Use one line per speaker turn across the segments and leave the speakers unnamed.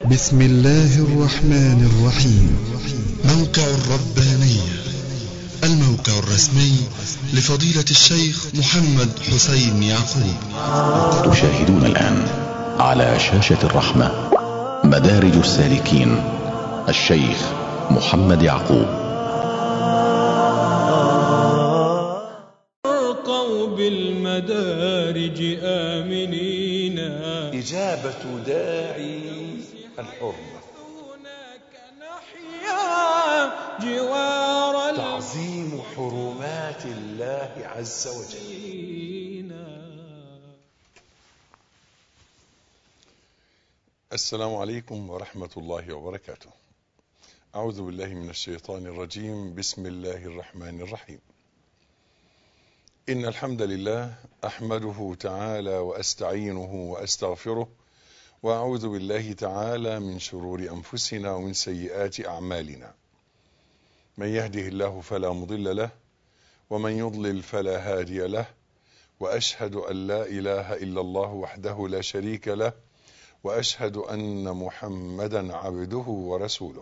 بسم الله الرحمن الرحيم موقع الربانية الموقع الرسمي لفضيلة الشيخ محمد حسين يعقوب
تشاهدون الآن على شاشة الرحمة مدارج السالكين الشيخ محمد يعقوب
ارقوا بالمدارج آمنين
إجابة داعي الحرمة
هناك نحيا جوار
تعظيم حرمات الله عز وجل
المدينة
السلام عليكم ورحمة الله وبركاته. أعوذ بالله من الشيطان الرجيم، بسم الله الرحمن الرحيم. إن الحمد لله أحمده تعالى وأستعينه وأستغفره وأعوذ بالله تعالى من شرور أنفسنا ومن سيئات أعمالنا. من يهده الله فلا مضل له ومن يضلل فلا هادي له وأشهد أن لا إله إلا الله وحده لا شريك له واشهد ان محمدا عبده ورسوله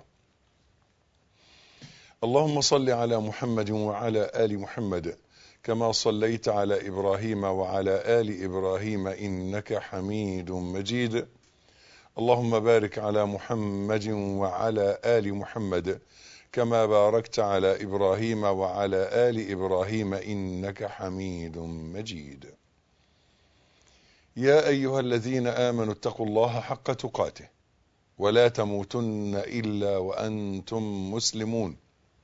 اللهم صل على محمد وعلى ال محمد كما صليت على ابراهيم وعلى ال ابراهيم انك حميد مجيد اللهم بارك على محمد وعلى ال محمد كما باركت على ابراهيم وعلى ال ابراهيم انك حميد مجيد يا ايها الذين امنوا اتقوا الله حق تقاته ولا تموتن الا وانتم مسلمون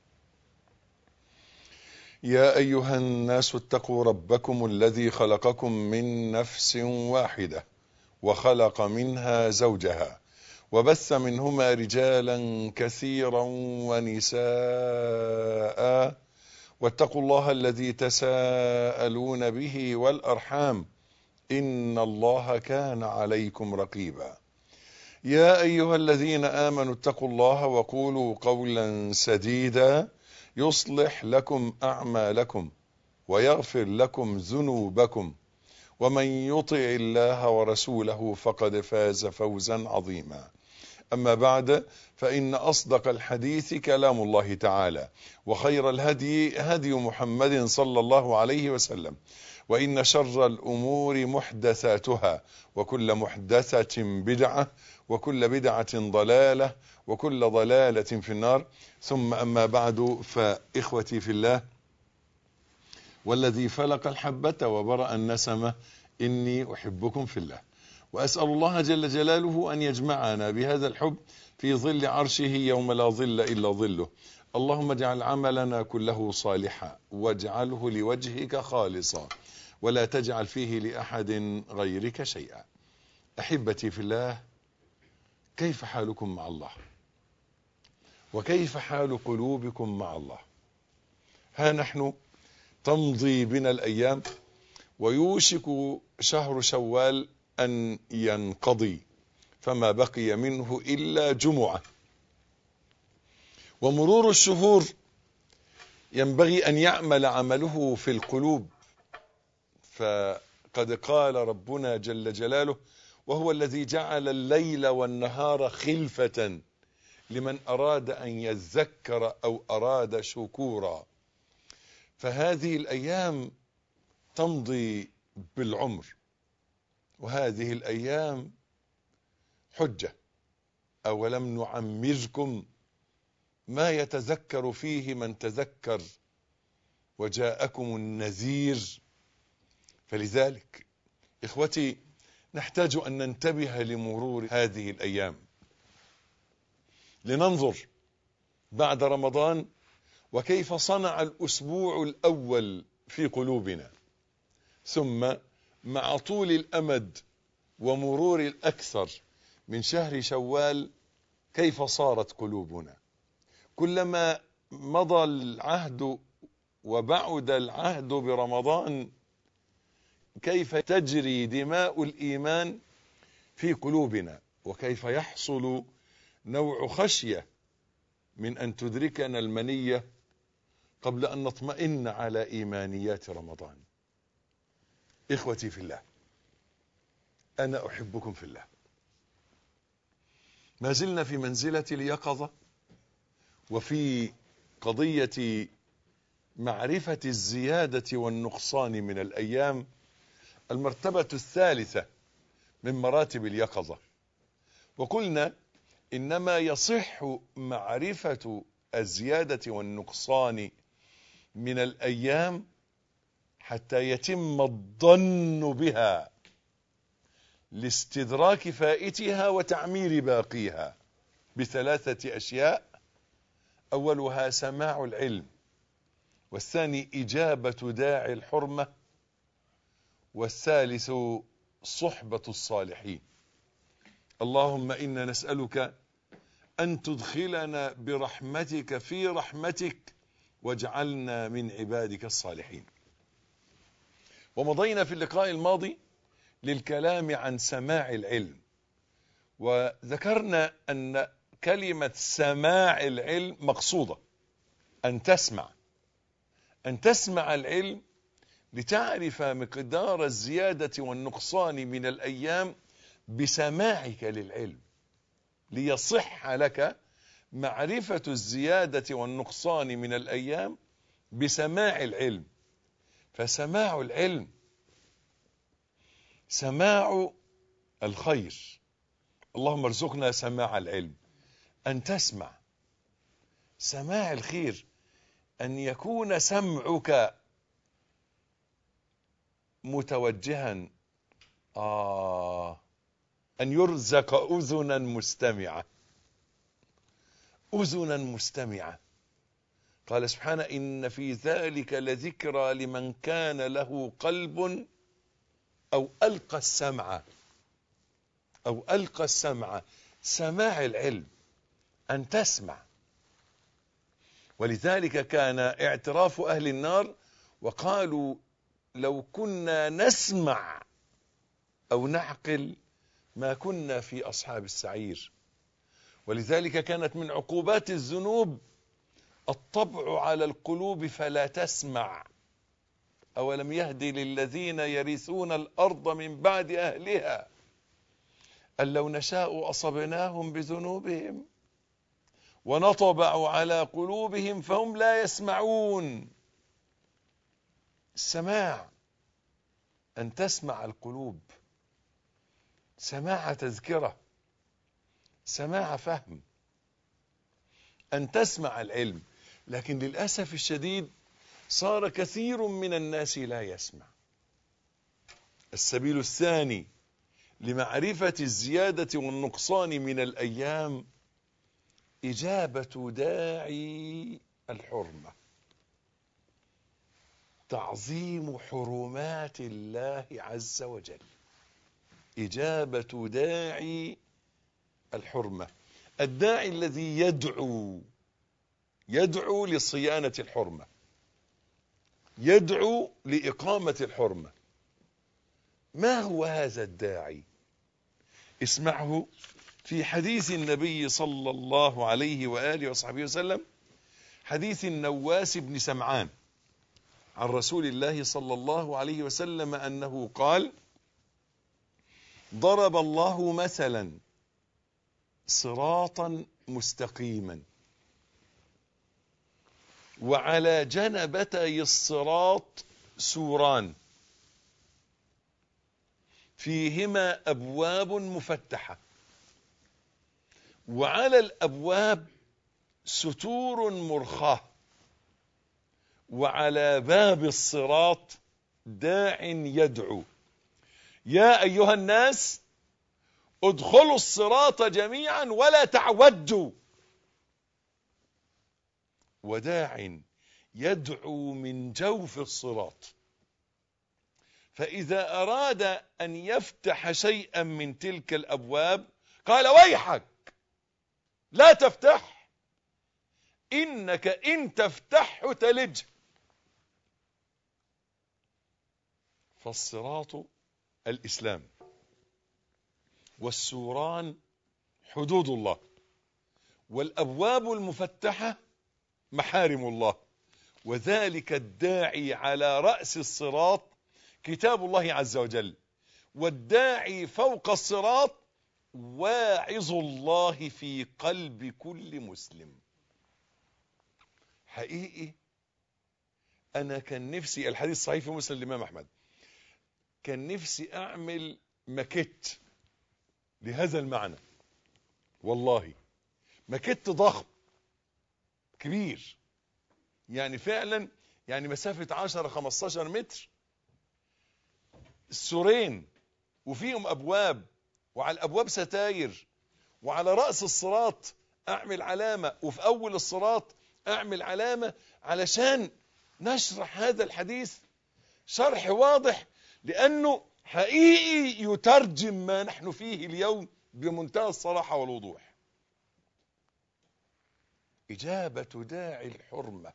يا ايها الناس اتقوا ربكم الذي خلقكم من نفس واحده وخلق منها زوجها وبث منهما رجالا كثيرا ونساء واتقوا الله الذي تساءلون به والارحام ان الله كان عليكم رقيبا يا ايها الذين امنوا اتقوا الله وقولوا قولا سديدا يصلح لكم اعمالكم ويغفر لكم ذنوبكم ومن يطع الله ورسوله فقد فاز فوزا عظيما اما بعد فان اصدق الحديث كلام الله تعالى وخير الهدي هدي محمد صلى الله عليه وسلم وإن شر الأمور محدثاتها وكل محدثة بدعة وكل بدعة ضلالة وكل ضلالة في النار ثم أما بعد فإخوتي في الله والذي فلق الحبة وبرأ النسمة إني أحبكم في الله وأسأل الله جل جلاله أن يجمعنا بهذا الحب في ظل عرشه يوم لا ظل إلا ظله اللهم اجعل عملنا كله صالحا واجعله لوجهك خالصا ولا تجعل فيه لأحد غيرك شيئا أحبتي في الله كيف حالكم مع الله وكيف حال قلوبكم مع الله ها نحن تمضي بنا الأيام ويوشك شهر شوال أن ينقضي فما بقي منه إلا جمعة ومرور الشهور ينبغي أن يعمل عمله في القلوب فقد قال ربنا جل جلاله وهو الذي جعل الليل والنهار خلفة لمن أراد أن يذكر أو أراد شكورا فهذه الأيام تمضي بالعمر وهذه الأيام حجة أولم نعمركم ما يتذكر فيه من تذكر وجاءكم النذير فلذلك اخوتي نحتاج ان ننتبه لمرور هذه الايام لننظر بعد رمضان وكيف صنع الاسبوع الاول في قلوبنا ثم مع طول الامد ومرور الاكثر من شهر شوال كيف صارت قلوبنا كلما مضى العهد وبعد العهد برمضان كيف تجري دماء الايمان في قلوبنا وكيف يحصل نوع خشيه من ان تدركنا المنيه قبل ان نطمئن على ايمانيات رمضان اخوتي في الله انا احبكم في الله ما زلنا في منزلة اليقظة وفي قضية معرفة الزيادة والنقصان من الأيام المرتبة الثالثة من مراتب اليقظة وقلنا إنما يصح معرفة الزيادة والنقصان من الأيام حتى يتم الظن بها لاستدراك فائتها وتعمير باقيها بثلاثة أشياء أولها سماع العلم والثاني إجابة داعي الحرمة والثالث صحبة الصالحين اللهم إنا نسألك أن تدخلنا برحمتك في رحمتك واجعلنا من عبادك الصالحين ومضينا في اللقاء الماضي للكلام عن سماع العلم وذكرنا أن كلمة سماع العلم مقصودة أن تسمع أن تسمع العلم لتعرف مقدار الزيادة والنقصان من الأيام بسماعك للعلم ليصح لك معرفة الزيادة والنقصان من الأيام بسماع العلم فسماع العلم سماع الخير اللهم ارزقنا سماع العلم أن تسمع سماع الخير أن يكون سمعك متوجها آه أن يرزق أذنا مستمعة أذنا مستمعة قال سبحانه إن في ذلك لذكرى لمن كان له قلب أو ألقى السمع أو ألقى السمع سماع العلم أن تسمع ولذلك كان اعتراف أهل النار وقالوا لو كنا نسمع أو نعقل ما كنا في أصحاب السعير ولذلك كانت من عقوبات الذنوب الطبع على القلوب فلا تسمع أولم يهدي للذين يرثون الأرض من بعد أهلها أن لو نشاء أصبناهم بذنوبهم ونطبع على قلوبهم فهم لا يسمعون السماع أن تسمع القلوب سماع تذكرة سماع فهم أن تسمع العلم لكن للأسف الشديد صار كثير من الناس لا يسمع السبيل الثاني لمعرفة الزيادة والنقصان من الأيام إجابة داعي الحرمة تعظيم حرمات الله عز وجل إجابة داعي الحرمة الداعي الذي يدعو يدعو لصيانة الحرمة يدعو لإقامة الحرمة ما هو هذا الداعي اسمعه في حديث النبي صلى الله عليه وآله وصحبه وسلم حديث النواس بن سمعان عن رسول الله صلى الله عليه وسلم أنه قال ضرب الله مثلا صراطا مستقيما وعلى جنبتي الصراط سوران فيهما أبواب مفتحة وعلى الأبواب ستور مرخاة وعلى باب الصراط داع يدعو يا أيها الناس ادخلوا الصراط جميعا ولا تعودوا وداع يدعو من جوف الصراط فإذا أراد أن يفتح شيئا من تلك الأبواب قال ويحك لا تفتح إنك إن تفتحه تلج فالصراط الإسلام والسوران حدود الله والأبواب المفتحة محارم الله وذلك الداعي على رأس الصراط كتاب الله عز وجل والداعي فوق الصراط واعظ الله في قلب كل مسلم حقيقي انا كان نفسي الحديث صحيح في مسلم الامام احمد كان نفسي اعمل ماكيت لهذا المعنى والله ماكيت ضخم كبير يعني فعلا يعني مسافة 10 15 متر سورين وفيهم ابواب وعلى الابواب ستاير وعلى راس الصراط اعمل علامه وفي اول الصراط اعمل علامه علشان نشرح هذا الحديث شرح واضح لانه حقيقي يترجم ما نحن فيه اليوم بمنتهى الصراحه والوضوح اجابه داعي الحرمه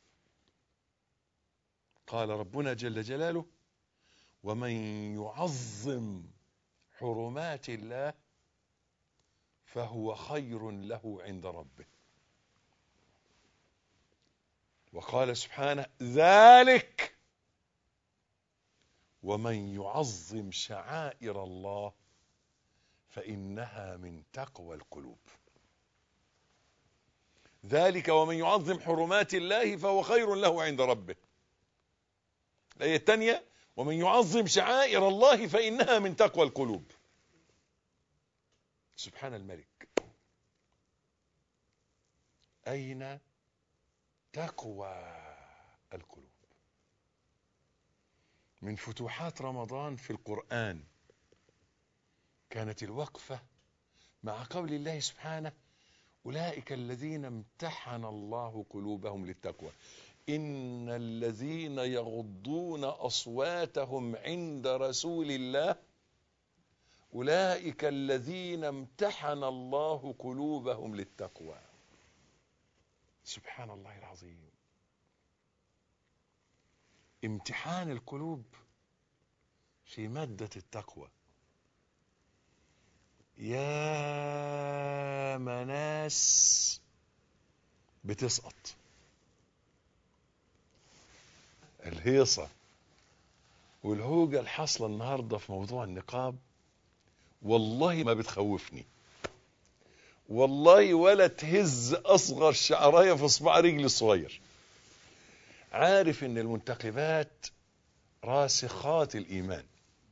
قال ربنا جل جلاله ومن يعظم حرمات الله فهو خير له عند ربه وقال سبحانه ذلك ومن يعظم شعائر الله فإنها من تقوى القلوب ذلك ومن يعظم حرمات الله فهو خير له عند ربه الآية الثانية ومن يعظم شعائر الله فإنها من تقوى القلوب سبحان الملك أين تقوى القلوب من فتوحات رمضان في القرآن كانت الوقفة مع قول الله سبحانه أولئك الذين امتحن الله قلوبهم للتقوى إن الذين يغضون أصواتهم عند رسول الله أولئك الذين امتحن الله قلوبهم للتقوى سبحان الله العظيم امتحان القلوب في مادة التقوى يا مناس بتسقط الهيصة والهوجة الحاصلة النهاردة في موضوع النقاب والله ما بتخوفني والله ولا تهز أصغر شعراية في صباع رجلي الصغير عارف ان المنتقبات راسخات الإيمان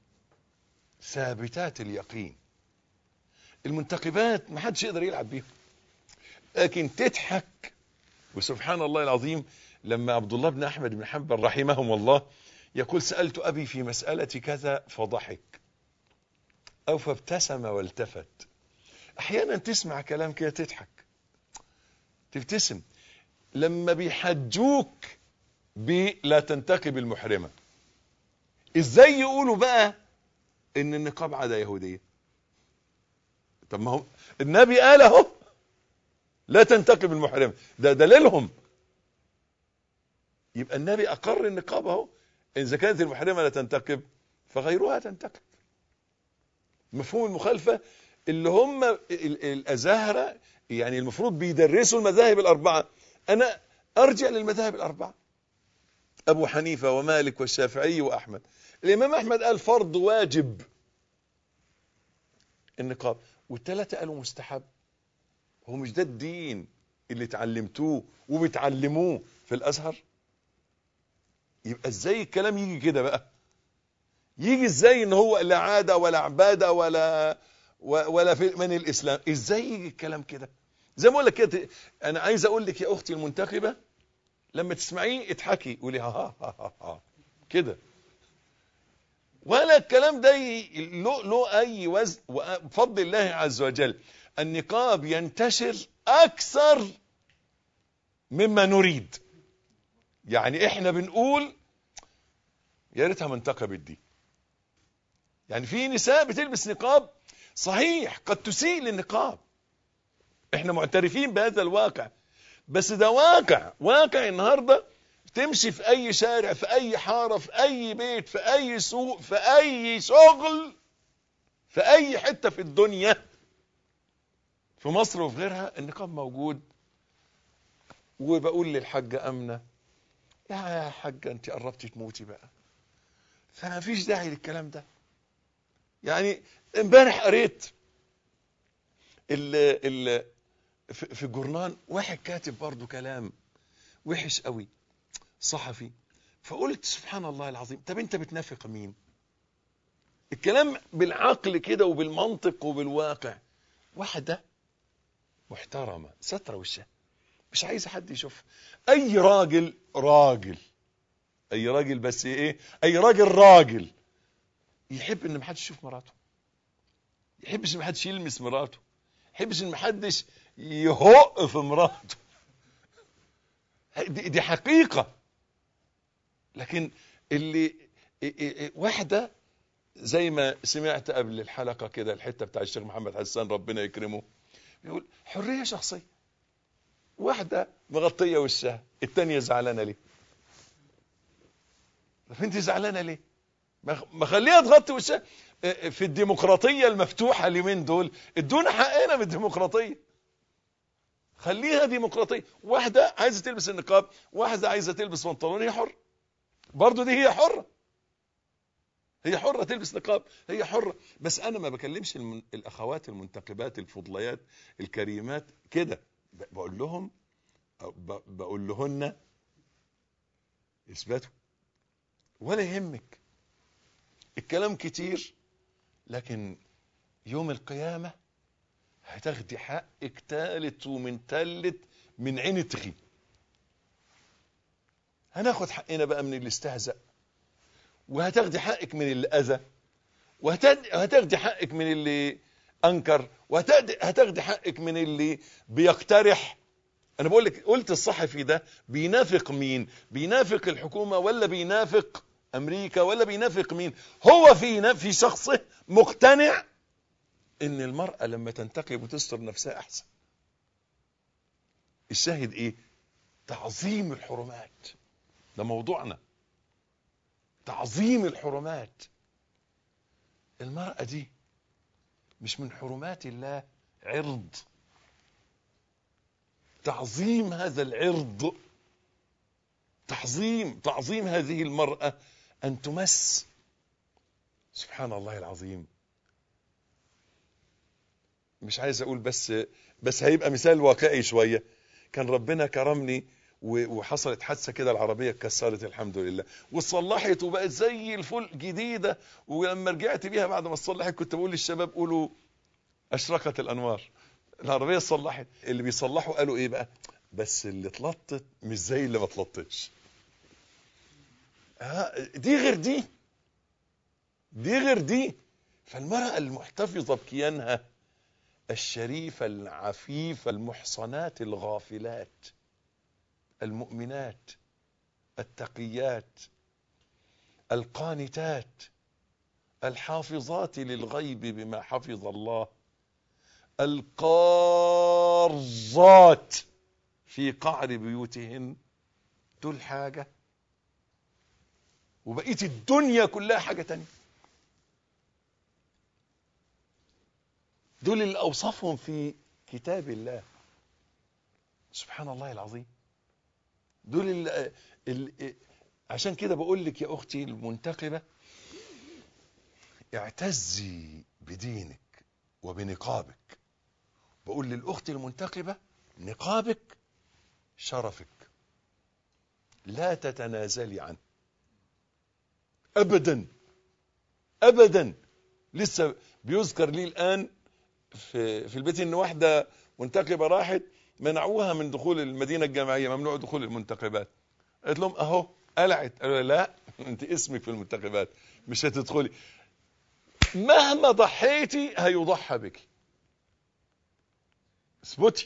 ثابتات اليقين المنتقبات ما حدش يقدر يلعب بيهم لكن تضحك وسبحان الله العظيم لما عبد الله بن احمد بن حنبل رحمهم الله يقول سالت ابي في مساله كذا فضحك او فابتسم والتفت احيانا تسمع كلام كده تضحك تبتسم لما بيحجوك بلا تنتقب المحرمه ازاي يقولوا بقى ان النقاب عاده يهوديه طب ما هو النبي قال اهو لا تنتقب المحرمه ده دليلهم يبقى النبي اقر النقاب اهو اذا كانت المحرمه لا تنتقب فغيرها تنتقب مفهوم المخالفه اللي هم الازاهره يعني المفروض بيدرسوا المذاهب الاربعه انا ارجع للمذاهب الاربعه ابو حنيفه ومالك والشافعي واحمد الامام احمد قال فرض واجب النقاب والثلاثه قالوا مستحب هو مش ده الدين اللي اتعلمتوه وبتعلموه في الازهر يبقى ازاي الكلام يجي كده بقى يجي ازاي ان هو لا عاده ولا عباده ولا ولا في من الاسلام ازاي يجي الكلام كده زي ما اقول لك كده انا عايز اقول لك يا اختي المنتخبه لما تسمعيه اضحكي قولي ها ها ها, ها كده ولا الكلام ده له له اي وزن بفضل الله عز وجل النقاب ينتشر اكثر مما نريد يعني احنا بنقول يا ريتها ما انتقبت دي يعني في نساء بتلبس نقاب صحيح قد تسيء للنقاب احنا معترفين بهذا الواقع بس ده واقع واقع النهارده تمشي في اي شارع في اي حاره في اي بيت في اي سوق في اي شغل في اي حته في الدنيا في مصر وفي غيرها النقاب موجود وبقول للحاجه امنه يا حاجه انت قربتي تموتي بقى فما فيش داعي للكلام ده يعني امبارح قريت ال ال في في الجورنان واحد كاتب برضه كلام وحش قوي صحفي فقلت سبحان الله العظيم طب انت بتنافق مين الكلام بالعقل كده وبالمنطق وبالواقع واحدة محترمة سترة وشها مش عايز حد يشوف اي راجل راجل اي راجل بس ايه اي راجل راجل يحب ان محدش يشوف مراته يحبش ان محدش يلمس مراته يحبش ان محدش يهق في مراته دي, دي حقيقة لكن اللي واحدة زي ما سمعت قبل الحلقة كده الحتة بتاع الشيخ محمد حسان ربنا يكرمه يقول حرية شخصية واحدة مغطية وشها التانية زعلانة ليه طب انت زعلانة ليه ما خليها تغطي وشها في الديمقراطية المفتوحة اليومين دول ادونا حقنا من الديمقراطية خليها ديمقراطية واحدة عايزة تلبس النقاب واحدة عايزة تلبس بنطلون هي حر برضو دي هي حرة هي حرة تلبس نقاب هي حرة بس انا ما بكلمش المن... الاخوات المنتقبات الفضليات الكريمات كده بقول لهم ب... بقول لهن اثبتوا ولا يهمك الكلام كتير لكن يوم القيامة هتاخدي حقك تالت ومن تالت من عين تغي هناخد حقنا بقى من اللي استهزأ وهتاخدي حقك من اللي أذى وهتاخدي حقك من اللي أنكر وهتاخدي حقك من اللي بيقترح أنا بقول لك قلت الصحفي ده بينافق مين بينافق الحكومة ولا بينافق أمريكا ولا بينافق مين هو في في شخصه مقتنع ان المرأة لما تنتقب وتستر نفسها احسن الشاهد ايه تعظيم الحرمات ده موضوعنا تعظيم الحرمات المرأة دي مش من حرمات الله عرض تعظيم هذا العرض تعظيم تعظيم هذه المرأة أن تمس سبحان الله العظيم مش عايز اقول بس بس هيبقى مثال واقعي شويه كان ربنا كرمني وحصلت حادثه كده العربيه اتكسرت الحمد لله واتصلحت وبقت زي الفل جديده ولما رجعت بيها بعد ما اتصلحت كنت بقول للشباب قولوا اشرقت الانوار العربيه اتصلحت اللي بيصلحوا قالوا ايه بقى بس اللي اتلطت مش زي اللي ما اتلطتش دي غير دي دي غير دي فالمرأة المحتفظة بكيانها الشريفة العفيفة المحصنات الغافلات المؤمنات التقيات القانتات الحافظات للغيب بما حفظ الله القارظات في قعر بيوتهن دول حاجة وبقيت الدنيا كلها حاجة تانية دول اللي أوصفهم في كتاب الله سبحان الله العظيم دول اللي, اللي عشان كده بقول لك يا أختي المنتقبة اعتزي بدينك وبنقابك بقول للأخت المنتقبة نقابك شرفك لا تتنازلي عنه أبدا أبدا لسه بيذكر لي الآن في, في البيت ان واحدة منتقبة راحت منعوها من دخول المدينة الجامعية ممنوع دخول المنتقبات قالت لهم اهو قلعت قالوا لا انت اسمك في المنتخبات مش هتدخلي مهما ضحيتي هيضحى بك اثبتي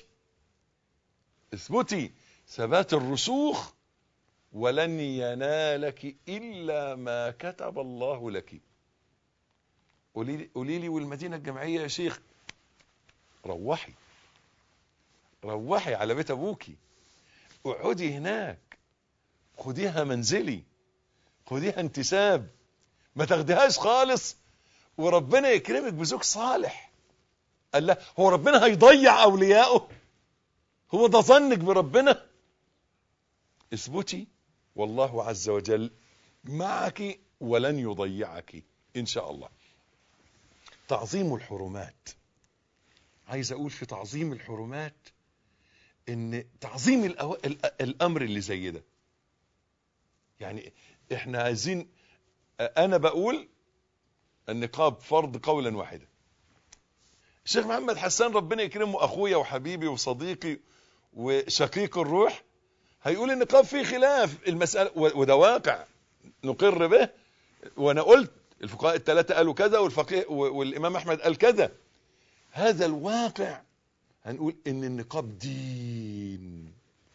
اثبتي ثبات الرسوخ ولن ينالك الا ما كتب الله لك قولي لي قولي لي والمدينه الجامعيه يا شيخ روحي روحي على بيت ابوكي اقعدي هناك خديها منزلي خديها انتساب ما تاخديهاش خالص وربنا يكرمك بزوج صالح قال لا هو ربنا هيضيع اوليائه هو ده ظنك بربنا اثبتي والله عز وجل معك ولن يضيعك ان شاء الله تعظيم الحرمات عايز اقول في تعظيم الحرمات ان تعظيم الأو... ال- الامر اللي زي ده يعني احنا عايزين انا بقول النقاب فرض قولا واحدا الشيخ محمد حسان ربنا يكرمه اخويا وحبيبي وصديقي وشقيق الروح هيقول النقاب فيه خلاف المسألة و- وده واقع نقر به وانا قلت الفقهاء الثلاثة قالوا كذا والفقيه و- والامام احمد قال كذا هذا الواقع هنقول ان النقاب دين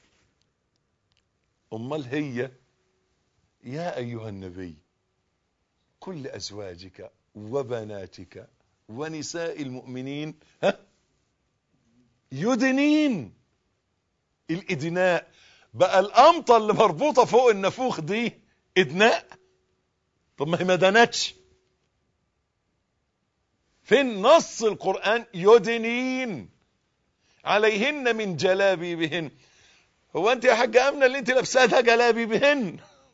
امال هي يا ايها النبي كل ازواجك وبناتك ونساء المؤمنين ها يدنين الادناء بقى القمطه اللي مربوطه فوق النافوخ دي ادناء طب ما هي ما دنتش فين نص القران يدنين عليهن من جلابيبهن هو انت يا حاجه امنه اللي انت لابساها ده جلابيبهن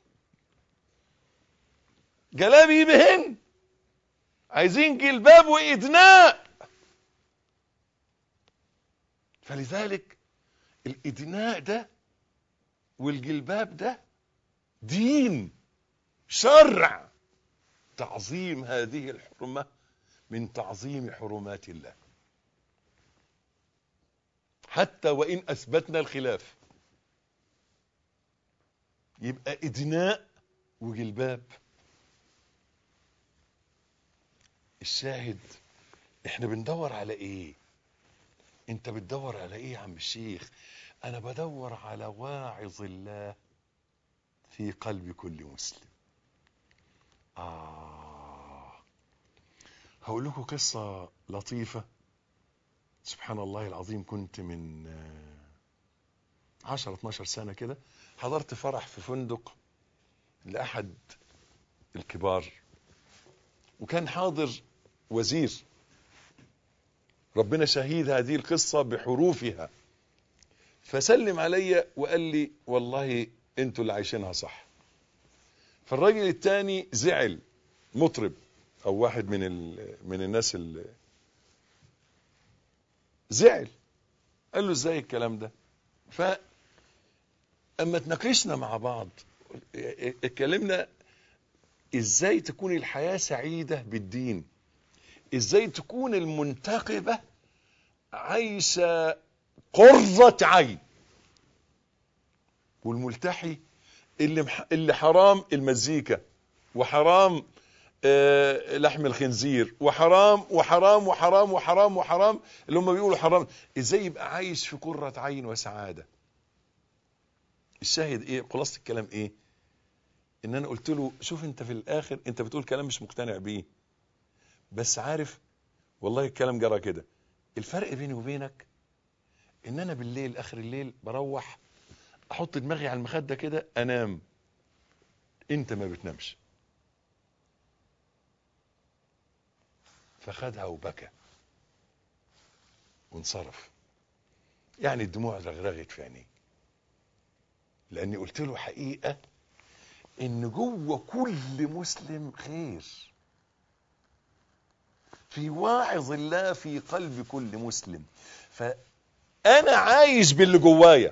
جلابيبهن عايزين جلباب وادناء فلذلك الادناء ده والجلباب ده دين شرع تعظيم هذه الحرمه من تعظيم حرمات الله حتى وان اثبتنا الخلاف يبقى ادناء وجلباب الشاهد احنا بندور على ايه انت بتدور على ايه يا عم الشيخ انا بدور على واعظ الله في قلب كل مسلم آه هقول لكم قصة لطيفة سبحان الله العظيم كنت من آه، 10 12 سنة كده حضرت فرح في فندق لأحد الكبار وكان حاضر وزير ربنا شهيد هذه القصة بحروفها فسلم علي وقال لي والله انتوا اللي عايشينها صح فالراجل التاني زعل مطرب او واحد من ال... من الناس اللي زعل قال له ازاي الكلام ده ف اما تناقشنا مع بعض اتكلمنا ازاي تكون الحياة سعيدة بالدين ازاي تكون المنتقبة عايشة قرة عين والملتحي اللي مح... اللي حرام المزيكا وحرام آه لحم الخنزير وحرام وحرام وحرام وحرام وحرام اللي هم بيقولوا حرام ازاي يبقى عايش في قرة عين وسعادة الشاهد ايه خلاصة الكلام ايه ان انا قلت له شوف انت في الاخر انت بتقول كلام مش مقتنع بيه بس عارف والله الكلام جرى كده الفرق بيني وبينك ان انا بالليل اخر الليل بروح احط دماغي على المخده كده انام انت ما بتنامش فخدها وبكى وانصرف يعني الدموع رغرغت في عينيه لاني قلت له حقيقه ان جوه كل مسلم خير في واعظ الله في قلب كل مسلم فانا عايش باللي جوايا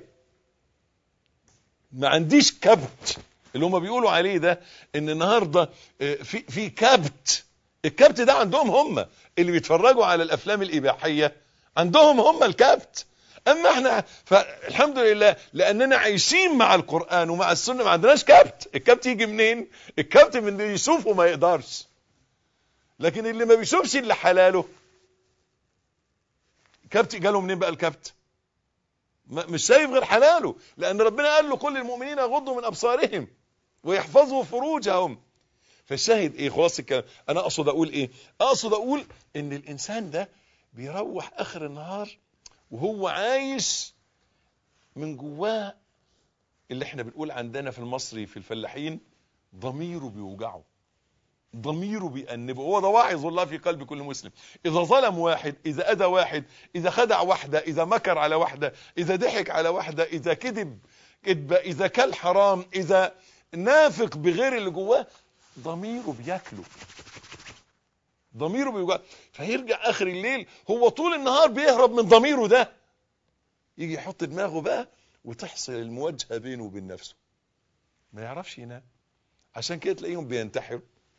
ما عنديش كبت اللي هم بيقولوا عليه ده ان النهارده في في كبت الكبت ده عندهم هم اللي بيتفرجوا على الافلام الاباحيه عندهم هم الكبت اما احنا فالحمد لله لاننا عايشين مع القران ومع السنه ما عندناش كبت الكبت يجي منين الكبت من اللي يشوفه ما يقدرش لكن اللي ما بيشوفش اللي حلاله كبت جاله منين بقى الكبت مش شايف غير حلاله لان ربنا قال له كل المؤمنين يغضوا من ابصارهم ويحفظوا فروجهم فالشاهد ايه خلاص الكلام انا اقصد اقول ايه اقصد اقول ان الانسان ده بيروح اخر النهار وهو عايش من جواه اللي احنا بنقول عندنا في المصري في الفلاحين ضميره بيوجعه ضميره بيأنبه هو ده واعظ الله في قلب كل مسلم إذا ظلم واحد إذا أذى واحد إذا خدع واحدة إذا مكر على واحدة إذا ضحك على واحدة إذا كذب كذبة إذا كل حرام إذا نافق بغير اللي جواه ضميره بياكله ضميره بيوجع فيرجع اخر الليل هو طول النهار بيهرب من ضميره ده يجي يحط دماغه بقى وتحصل المواجهه بينه وبين نفسه ما يعرفش ينام عشان كده تلاقيهم بينتحروا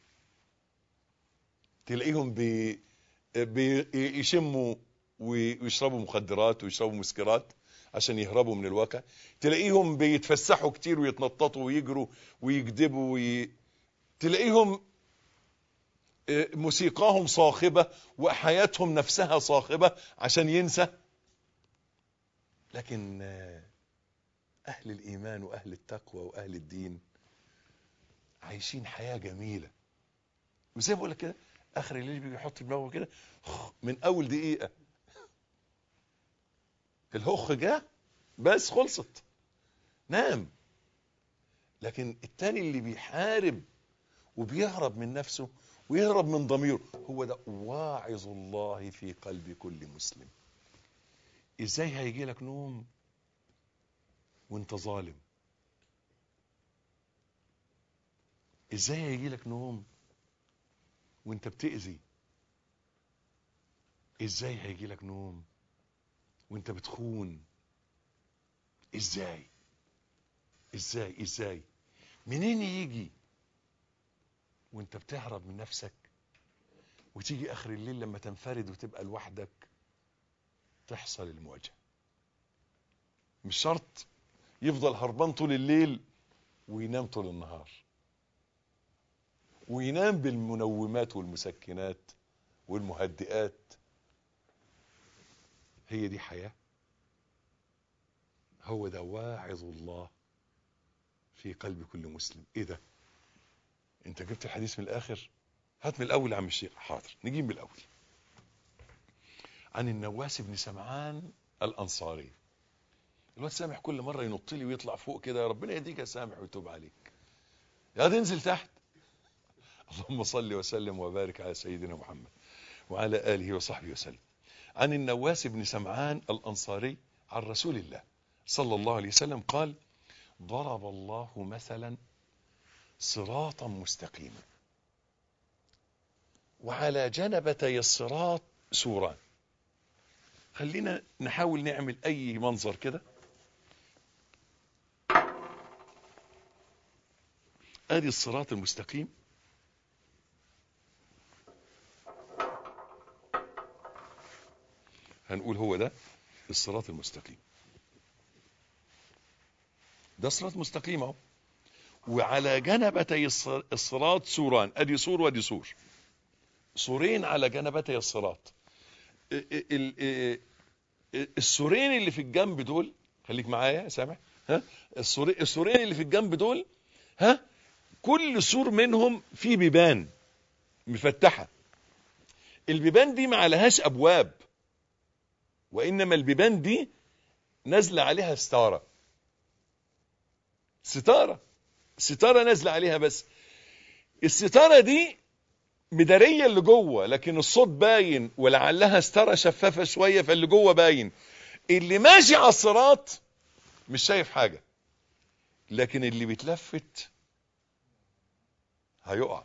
تلاقيهم بي بيشموا ويشربوا مخدرات ويشربوا مسكرات عشان يهربوا من الواقع تلاقيهم بيتفسحوا كتير ويتنططوا ويجروا ويكذبوا وي... تلاقيهم آه، موسيقاهم صاخبة وحياتهم نفسها صاخبة عشان ينسى لكن آه، أهل الإيمان وأهل التقوى وأهل الدين عايشين حياة جميلة وزي ما بقول لك كده آخر الليل بيجي يحط دماغه كده من أول دقيقة الهخ جه بس خلصت نام لكن التاني اللي بيحارب وبيهرب من نفسه ويهرب من ضميره هو ده واعظ الله في قلب كل مسلم ازاي هيجي لك نوم وانت ظالم ازاي هيجي لك نوم وانت بتأذي ازاي هيجي لك نوم وانت بتخون ازاي ازاي ازاي منين يجي وانت بتهرب من نفسك وتيجي اخر الليل لما تنفرد وتبقى لوحدك تحصل المواجهه مش شرط يفضل هربان طول الليل وينام طول النهار وينام بالمنومات والمسكنات والمهدئات هي دي حياه هو ده واعظ الله في قلب كل مسلم ايه ده انت جبت الحديث من الاخر هات من الاول يا عم الشيخ حاضر نجيب من الاول عن النواس بن سمعان الانصاري الواد سامح كل مره ينط لي ويطلع فوق كده يا ربنا يهديك يا سامح ويتوب عليك يا دي انزل تحت اللهم صل وسلم وبارك على سيدنا محمد وعلى اله وصحبه وسلم عن النواس بن سمعان الانصاري عن رسول الله صلى الله عليه وسلم قال ضرب الله مثلا صراطا مستقيما وعلى جنبتي الصراط سوران خلينا نحاول نعمل اي منظر كده ادي الصراط المستقيم هنقول هو ده الصراط المستقيم ده صراط مستقيم اهو وعلى جنبتي الص- الصراط سوران ادي سور وادي سور سورين على جنبتي الصراط ال- ال- ال- السورين اللي في الجنب دول خليك معايا يا سامح ها السوري- السورين اللي في الجنب دول ها كل سور منهم فيه بيبان مفتحه البيبان دي ما عليهاش ابواب وانما البيبان دي نازله عليها ستاره ستاره ستاره نازله عليها بس الستاره دي مداريه اللي جوه لكن الصوت باين ولعلها ستاره شفافه شويه فاللي جوه باين اللي ماشي على الصراط مش شايف حاجه لكن اللي بيتلفت هيقع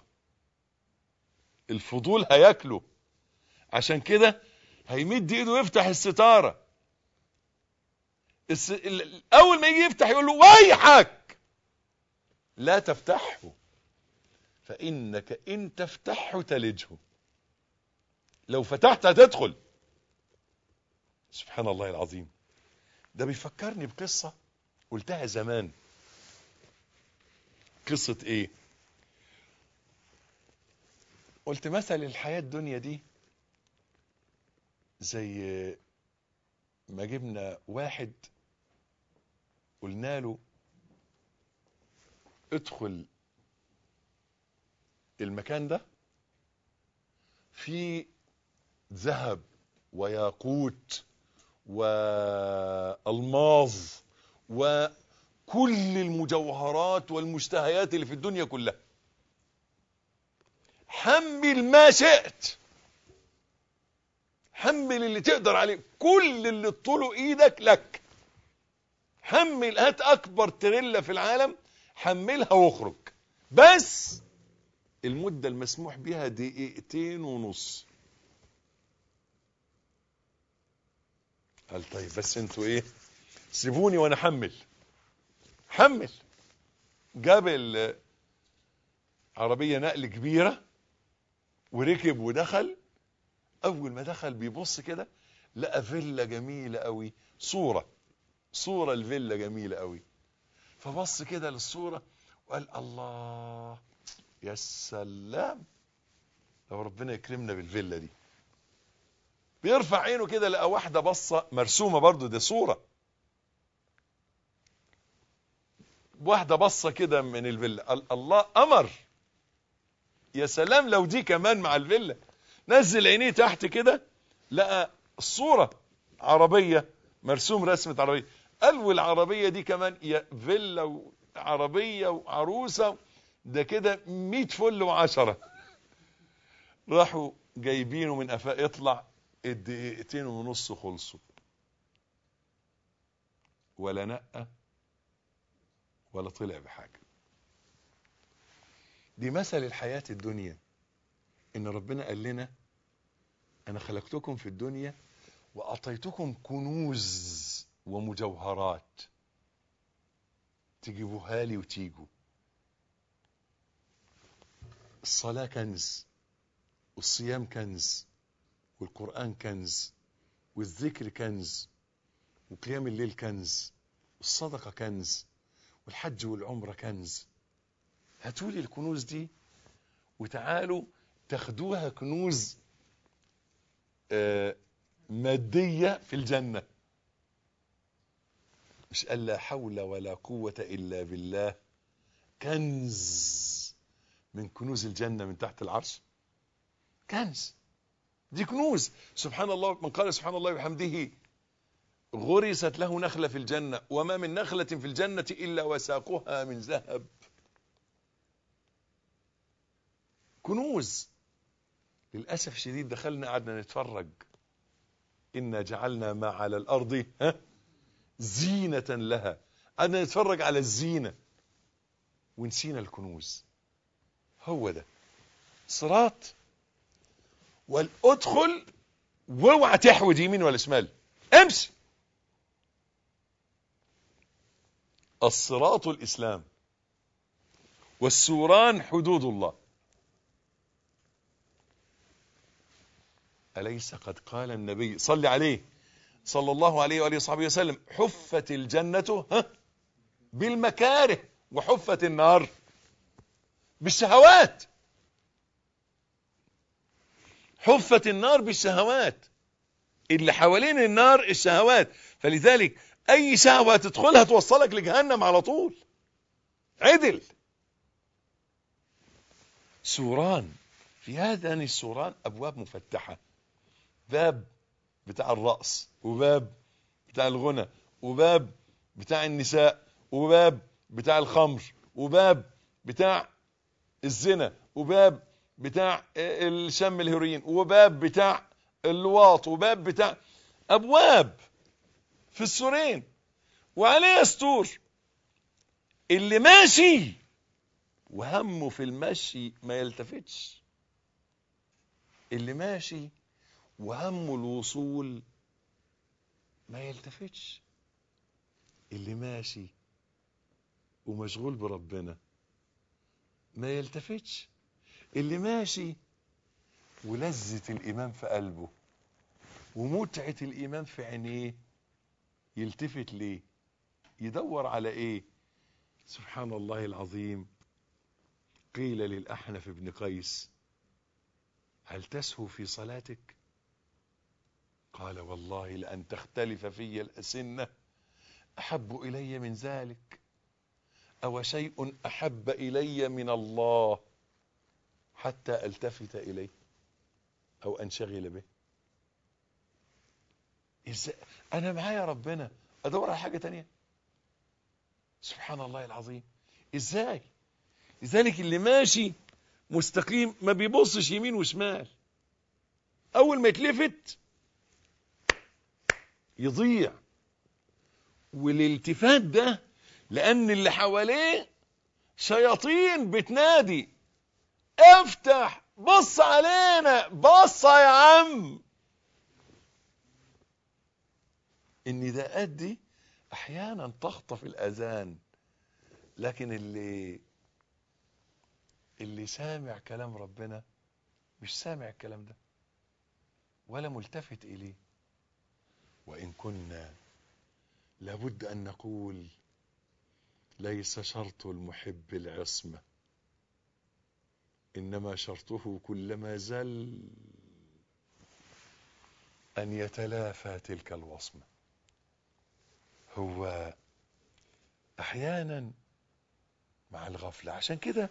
الفضول هياكله عشان كده هيمد ايده ويفتح الستاره الس... ال- اول ما يجي يفتح يقول له ويحك لا تفتحه فانك ان تفتحه تلجه لو فتحت هتدخل سبحان الله العظيم ده بيفكرني بقصه قلتها زمان قصه ايه قلت مثل الحياه الدنيا دي زي ما جبنا واحد قلنا له ادخل المكان ده في ذهب وياقوت والماظ وكل المجوهرات والمشتهيات اللي في الدنيا كلها حمل ما شئت حمل اللي تقدر عليه كل اللي طوله ايدك لك حمل هات اكبر تريلا في العالم حملها واخرج بس المدة المسموح بها دقيقتين ونص قال طيب بس انتوا ايه سيبوني وانا حمل حمل جاب ال- عربية نقل كبيرة وركب ودخل اول ما دخل بيبص كده لقى فيلا جميلة قوي صورة صورة الفيلا جميلة قوي فبص كده للصورة وقال الله يا سلام لو ربنا يكرمنا بالفيلا دي بيرفع عينه كده لقى واحدة بصة مرسومة برضو دي صورة واحدة بصة كده من الفيلا قال الله أمر يا سلام لو دي كمان مع الفيلا نزل عينيه تحت كده لقى الصورة عربية مرسوم رسمة عربية قال والعربية دي كمان يا فيلا وعربية وعروسة ده كده 100 فل وعشرة راحوا جايبينه من قفاه يطلع الدقيقتين ونص خلصوا ولا نقى ولا طلع بحاجة دي مثل الحياة الدنيا ان ربنا قال لنا انا خلقتكم في الدنيا واعطيتكم كنوز ومجوهرات تجيبوها لي وتيجوا الصلاة كنز والصيام كنز والقرآن كنز والذكر كنز وقيام الليل كنز والصدقة كنز والحج والعمرة كنز هاتولي الكنوز دي وتعالوا تاخدوها كنوز آه، مادية في الجنة مش قال لا حول ولا قوة إلا بالله كنز من كنوز الجنة من تحت العرش كنز دي كنوز سبحان الله من قال سبحان الله وبحمده غرست له نخلة في الجنة وما من نخلة في الجنة إلا وساقها من ذهب كنوز للأسف الشديد دخلنا قعدنا نتفرج إنا جعلنا ما على الأرض ها زينة لها قعدنا نتفرج على الزينة ونسينا الكنوز هو ده صراط والادخل واوعى تحود يمين ولا شمال امشي الصراط الاسلام والسوران حدود الله اليس قد قال النبي صل عليه صلى الله عليه واله وصحبه وسلم حفت الجنه ها بالمكاره وحفت النار بالشهوات حفت النار بالشهوات اللي حوالين النار الشهوات فلذلك اي شهوة تدخلها توصلك لجهنم على طول عدل سوران في هذان السوران ابواب مفتحة باب بتاع الرأس وباب بتاع الغنى وباب بتاع النساء وباب بتاع الخمر وباب بتاع الزنا وباب بتاع الشم الهيروين وباب بتاع اللواط وباب بتاع ابواب في السورين وعليها سطور اللي ماشي وهمه في المشي ما يلتفتش اللي ماشي وهمه الوصول ما يلتفتش اللي ماشي ومشغول بربنا ما يلتفتش اللي ماشي ولذة الإيمان في قلبه ومتعة الإيمان في عينيه يلتفت ليه يدور على إيه سبحان الله العظيم قيل للأحنف بن قيس هل تسهو في صلاتك قال والله لأن تختلف في الأسنة أحب إلي من ذلك أو شيء أحب إلي من الله حتى التفت اليه او انشغل به ازاي انا معايا ربنا ادور على حاجه تانية سبحان الله العظيم ازاي لذلك اللي ماشي مستقيم ما بيبصش يمين وشمال اول ما يتلفت يضيع والالتفات ده لان اللي حواليه شياطين بتنادي افتح بص علينا بص يا عم النداءات دي احيانا تخطف الاذان لكن اللي اللي سامع كلام ربنا مش سامع الكلام ده ولا ملتفت اليه وان كنا لابد ان نقول ليس شرط المحب العصمه انما شرطه كلما زل ان يتلافى تلك الوصمه هو احيانا مع الغفله عشان كده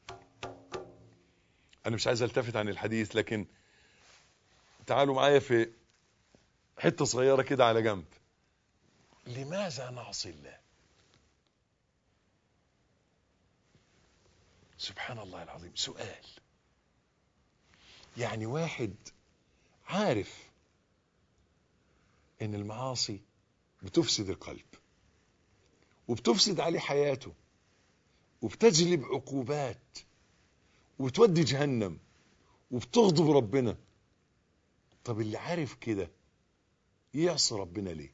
انا مش عايز التفت عن الحديث لكن تعالوا معايا في حته صغيره كده على جنب لماذا نعصي الله سبحان الله العظيم سؤال يعني واحد عارف ان المعاصي بتفسد القلب وبتفسد عليه حياته وبتجلب عقوبات وتودي جهنم وبتغضب ربنا طب اللي عارف كده يعصي ربنا ليه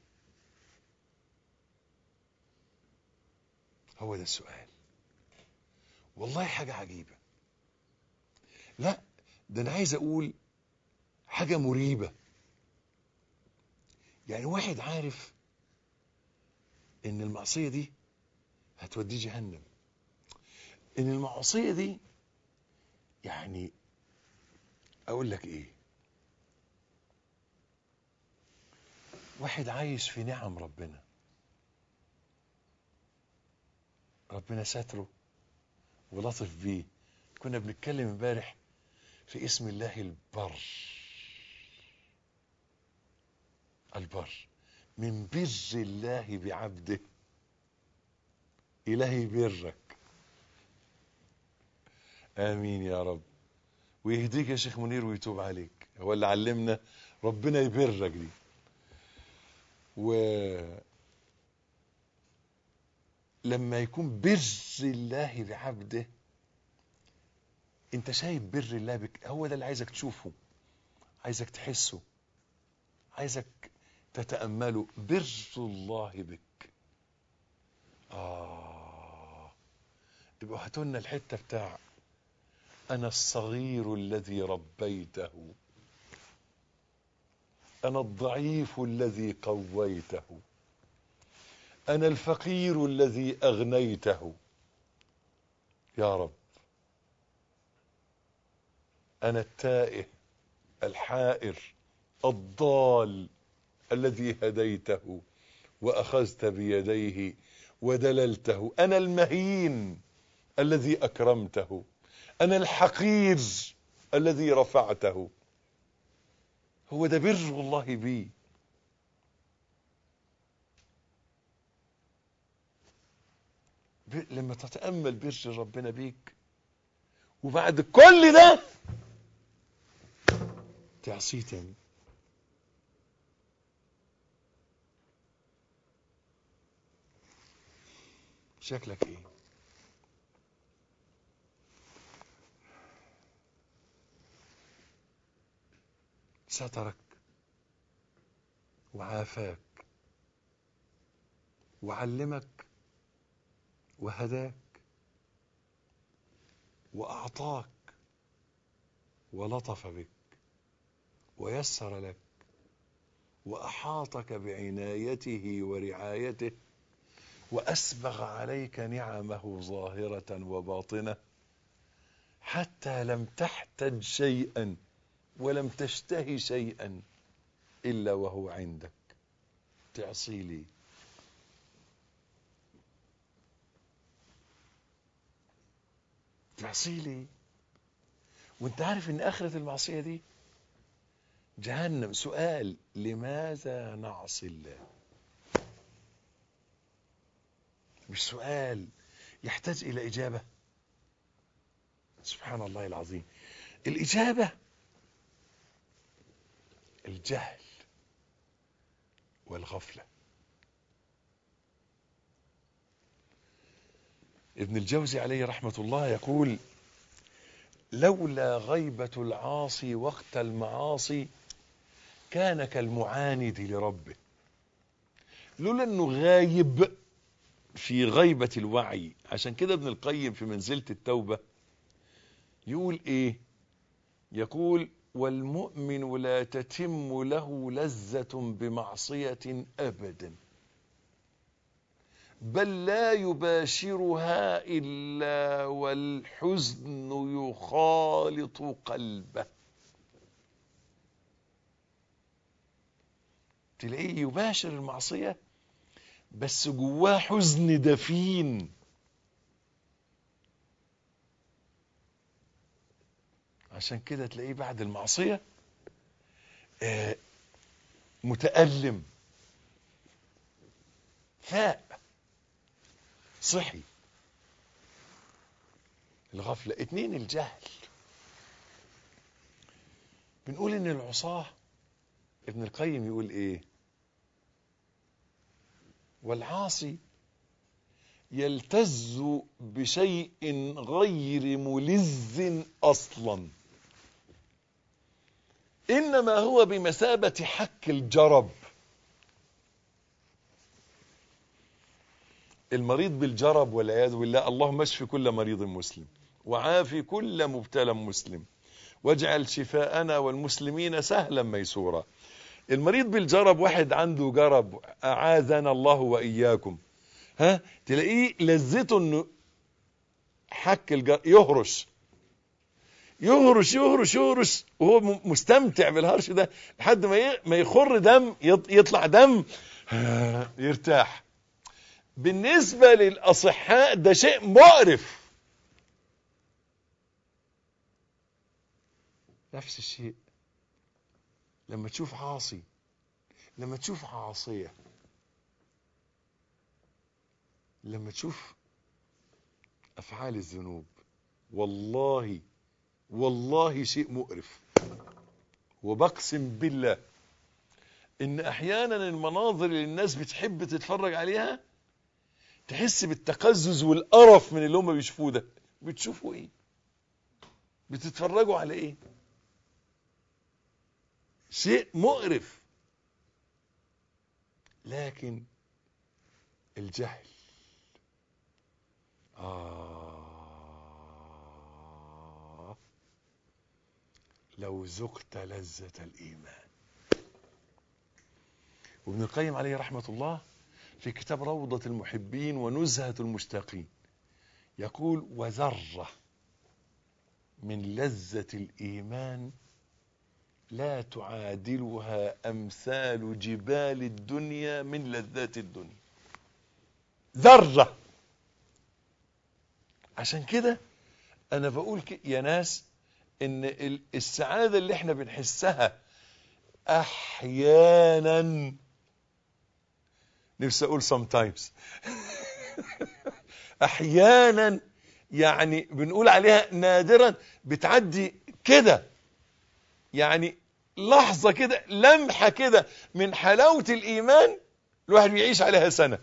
هو ده السؤال والله حاجة عجيبة لا ده انا عايز اقول حاجة مريبة يعني واحد عارف ان المعصية دي هتوديه جهنم ان المعصية دي يعني اقول لك ايه واحد عايش في نعم ربنا ربنا ساتره ولطف بيه كنا بنتكلم امبارح في اسم الله البر البر من بر الله بعبده إلهي برك آمين يا رب ويهديك يا شيخ منير ويتوب عليك هو اللي علمنا ربنا يبرك دي و لما يكون بر الله بعبده انت شايف بر الله بك هو ده اللي عايزك تشوفه عايزك تحسه عايزك تتأمله بر الله بك آه يبقى هاتوا لنا الحتة بتاع أنا الصغير الذي ربيته أنا الضعيف الذي قويته أنا الفقير الذي أغنيته يا رب أنا التائه الحائر الضال الذي هديته وأخذت بيديه ودللته أنا المهين الذي أكرمته أنا الحقير الذي رفعته هو ده بر الله بي ب- لما تتأمل بر ربنا بيك وبعد كل ده تعصيه تاني شكلك ايه سترك وعافاك وعلمك وهداك واعطاك ولطف بك ويسر لك واحاطك بعنايته ورعايته واسبغ عليك نعمه ظاهره وباطنه حتى لم تحتج شيئا ولم تشتهي شيئا الا وهو عندك تعصي لي تعصي لي وانت عارف ان اخرة المعصية دي جهنم سؤال لماذا نعصي الله مش سؤال يحتاج الى اجابة سبحان الله العظيم الاجابة الجهل والغفلة ابن الجوزي عليه رحمة الله يقول لولا غيبة العاصي وقت المعاصي كان كالمعاند لربه لولا انه غايب في غيبة الوعي عشان كده ابن القيم في منزلة التوبة يقول ايه يقول والمؤمن لا تتم له لذة بمعصية ابدا بل لا يباشرها الا والحزن يخالط قلبه تلاقيه يباشر المعصية بس جواه حزن دفين عشان كده تلاقيه بعد المعصية آه، متألم فاق صحي الغفلة اتنين الجهل بنقول ان العصاة ابن القيم يقول ايه والعاصي يلتز بشيء غير ملذ اصلا انما هو بمثابه حك الجرب المريض بالجرب والعياذ بالله اللهم اشف كل مريض مسلم وعافي كل مبتلى مسلم واجعل شفاءنا والمسلمين سهلا ميسورا المريض بالجرب واحد عنده جرب اعاذنا الله واياكم ها تلاقيه لذته انه حك الجرب يهرش يهرش يهرش يهرش وهو م- مستمتع بالهرش ده لحد ما ي- ما يخر دم يط- يطلع دم يرتاح بالنسبة للأصحاء ده شيء مقرف نفس الشيء لما تشوف عاصي لما تشوف عاصية لما تشوف أفعال الذنوب والله والله شيء مقرف وبقسم بالله إن أحيانا المناظر اللي الناس بتحب تتفرج عليها تحس بالتقزز والقرف من اللي هم بيشوفوه ده بتشوفوا ايه بتتفرجوا على ايه شيء مقرف لكن الجهل آه لو ذقت لذة الإيمان وابن القيم عليه رحمة الله في كتاب روضة المحبين ونزهة المشتاقين يقول وذرة من لذة الإيمان لا تعادلها أمثال جبال الدنيا من لذات الدنيا ذرة عشان كده أنا بقول ك- يا ناس إن ال- السعادة اللي احنا بنحسها أحيانا نفسي أقول sometimes أحيانا يعني بنقول عليها نادرا بتعدي كده يعني لحظة كده لمحة كده من حلاوة الإيمان الواحد بيعيش عليها سنة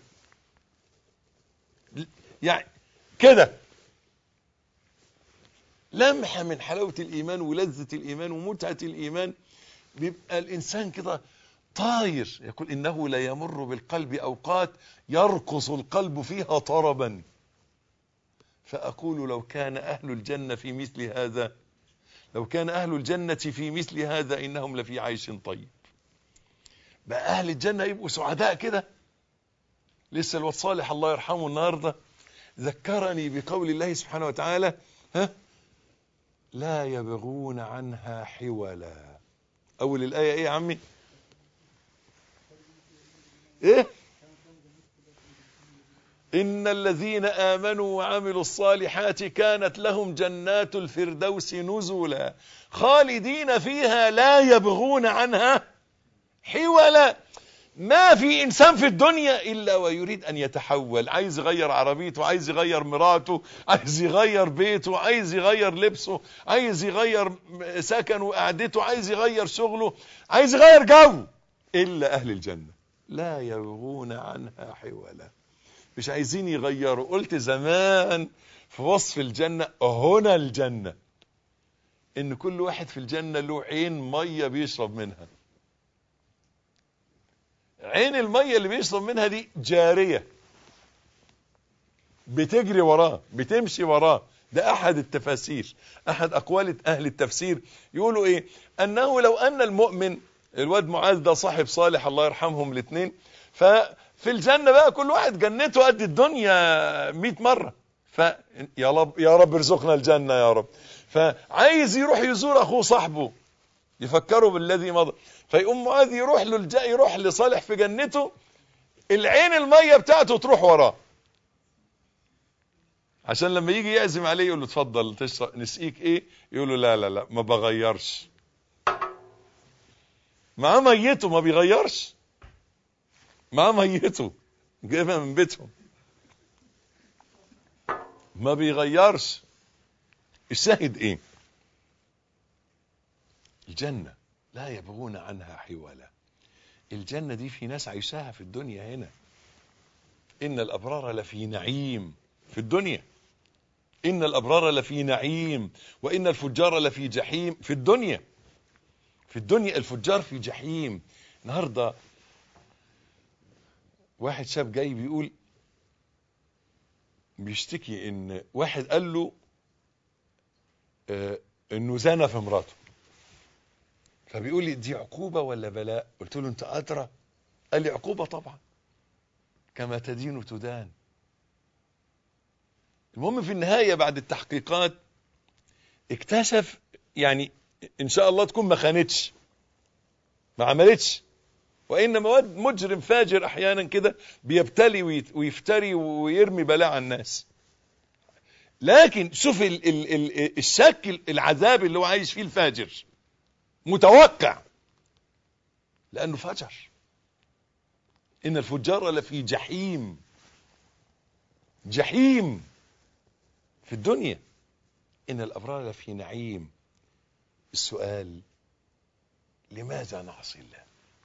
يعني كده لمحة من حلاوة الإيمان ولذة الإيمان ومتعة الإيمان بيبقى الإنسان كده طاير يقول إنه لا يمر بالقلب أوقات يرقص القلب فيها طربا فأقول لو كان أهل الجنة في مثل هذا لو كان أهل الجنة في مثل هذا إنهم لفي عيش طيب بقى أهل الجنة يبقوا سعداء كده لسه الواد صالح الله يرحمه النهاردة ذكرني بقول الله سبحانه وتعالى ها لا يبغون عنها حولا أول الآية إيه يا عمي إيه إن الذين آمنوا وعملوا الصالحات كانت لهم جنات الفردوس نزلا خالدين فيها لا يبغون عنها حولا ما في إنسان في الدنيا إلا ويريد أن يتحول عايز يغير عربيته عايز يغير مراته عايز يغير بيته عايز يغير لبسه عايز يغير سكنه وقعدته عايز يغير شغله عايز يغير جو إلا أهل الجنة لا يبغون عنها حولا مش عايزين يغيروا قلت زمان في وصف الجنة هنا الجنة ان كل واحد في الجنة له عين مية بيشرب منها عين المية اللي بيشرب منها دي جارية بتجري وراه بتمشي وراه ده احد التفاسير احد اقوال اهل التفسير يقولوا ايه انه لو ان المؤمن الواد معاذ ده صاحب صالح الله يرحمهم الاثنين ففي الجنة بقى كل واحد جنته قد الدنيا 100 مرة ف يا رب يا رب ارزقنا الجنة يا رب فعايز يروح يزور اخوه صاحبه يفكروا بالذي مضى فيقوم معاذ يروح له الج... يروح لصالح في جنته العين المية بتاعته تروح وراه عشان لما يجي يعزم عليه يقول له اتفضل تشرب نسقيك ايه يقول له لا لا لا ما بغيرش معاه ميته ما بيغيرش معاه ميته جايبها من بيتهم ما بيغيرش الشاهد ايه الجنة لا يبغون عنها حولا الجنة دي في ناس عايشاها في الدنيا هنا إن الأبرار لفي نعيم في الدنيا إن الأبرار لفي نعيم وإن الفجار لفي جحيم في الدنيا في الدنيا الفجار في جحيم النهاردة واحد شاب جاي بيقول بيشتكي ان واحد قال له آه انه زنى في مراته فبيقول لي دي عقوبة ولا بلاء قلت له انت ادرى قال لي عقوبة طبعا كما تدين تدان المهم في النهاية بعد التحقيقات اكتشف يعني ان شاء الله تكون ما خانتش ما عملتش وانما واد مجرم فاجر احيانا كده بيبتلي ويفتري ويرمي بلاء على الناس لكن شوف ال ال ال الشك العذاب اللي هو عايش فيه الفاجر متوقع لانه فجر ان الفجار لفي جحيم جحيم في الدنيا ان الابرار لفي نعيم السؤال لماذا نعصي الله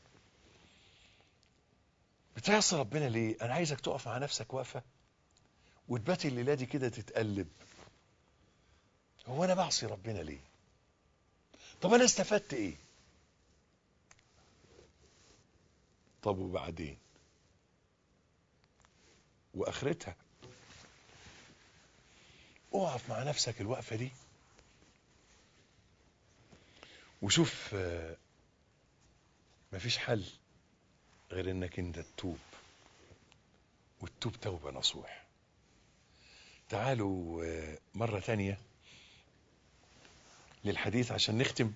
بتعصي ربنا ليه انا عايزك تقف مع نفسك واقفه وتبات الليله دي كده تتقلب هو انا بعصي ربنا ليه طب انا استفدت ايه طب وبعدين واخرتها اقف مع نفسك الوقفه دي وشوف مفيش حل غير انك انت تتوب والتوب توبة نصوح تعالوا مرة تانية للحديث عشان نختم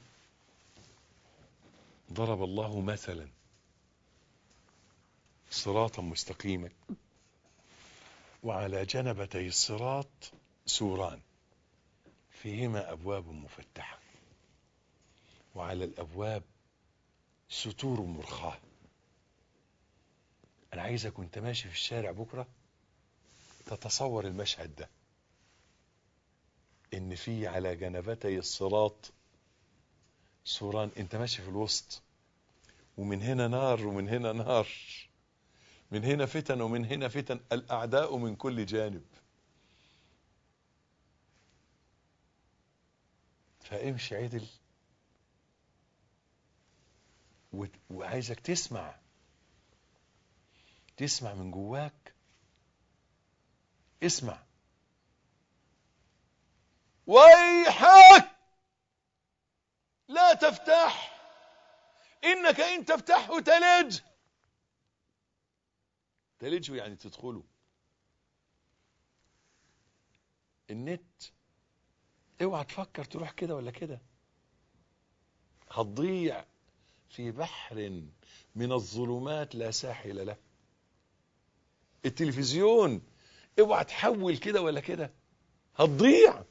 ضرب الله مثلا صراطا مستقيما وعلى جنبتي الصراط سوران فيهما أبواب مفتحة وعلى الأبواب ستور مرخاه انا عايزك وانت ماشي في الشارع بكرة تتصور المشهد ده ان في على جنبتي الصراط سوران انت ماشي في الوسط ومن هنا نار ومن هنا نار من هنا فتن ومن هنا فتن الاعداء من كل جانب فامشي عدل وعايزك تسمع تسمع من جواك اسمع ويحك لا تفتح انك ان تفتحه تلج تلجه يعني تدخله النت اوعى تفكر تروح كده ولا كده هتضيع في بحر من الظلمات لا ساحل له التلفزيون اوعى تحول كده ولا كده هتضيع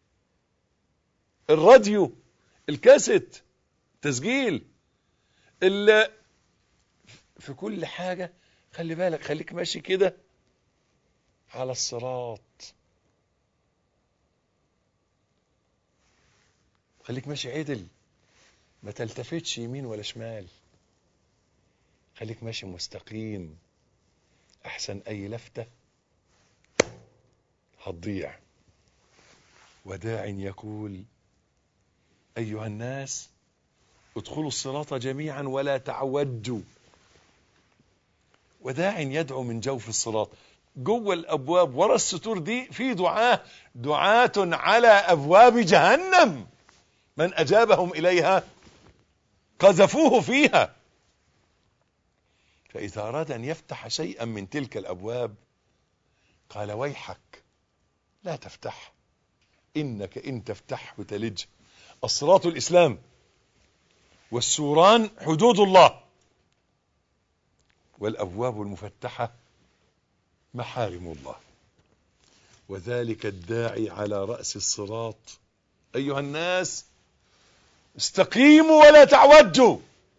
الراديو الكاسيت تسجيل ال في كل حاجة خلي بالك خليك ماشي كده على الصراط خليك ماشي عدل ما تلتفتش يمين ولا شمال خليك ماشي مستقيم احسن اي لفتة هتضيع وداع يقول أيها الناس ادخلوا الصراط جميعا ولا تعوجوا وداع يدعو من جوف الصراط جوه الابواب ورا الستور دي في دعاه دعاة على ابواب جهنم من اجابهم اليها قذفوه فيها فاذا اراد ان يفتح شيئا من تلك الابواب قال ويحك لا تفتح انك ان تفتحه تلج الصراط الاسلام والسوران حدود الله والابواب المفتحه محارم الله وذلك الداعي على راس الصراط ايها الناس استقيموا ولا تعوجوا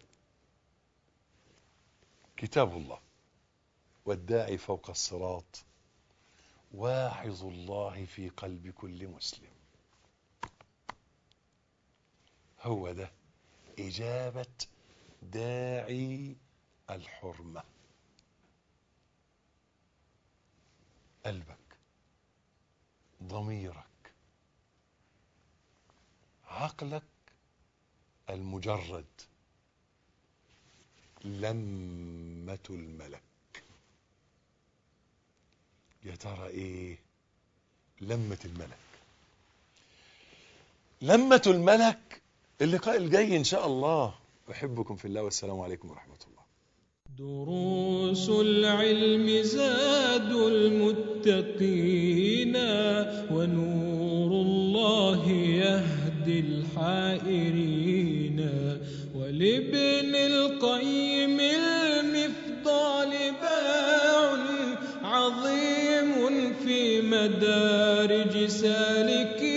كتاب الله والداعي فوق الصراط واعظ الله في قلب كل مسلم هو ده إجابة داعي الحرمة قلبك ضميرك عقلك المجرد لمة الملك يا ترى ايه لمة الملك لمة الملك اللقاء الجاي ان شاء الله احبكم في الله والسلام عليكم ورحمة الله
دروس العلم زاد المتقين ونور الله يهدي الحائرين ولابن القيم المفضال باع عظيم في مدارج سالكين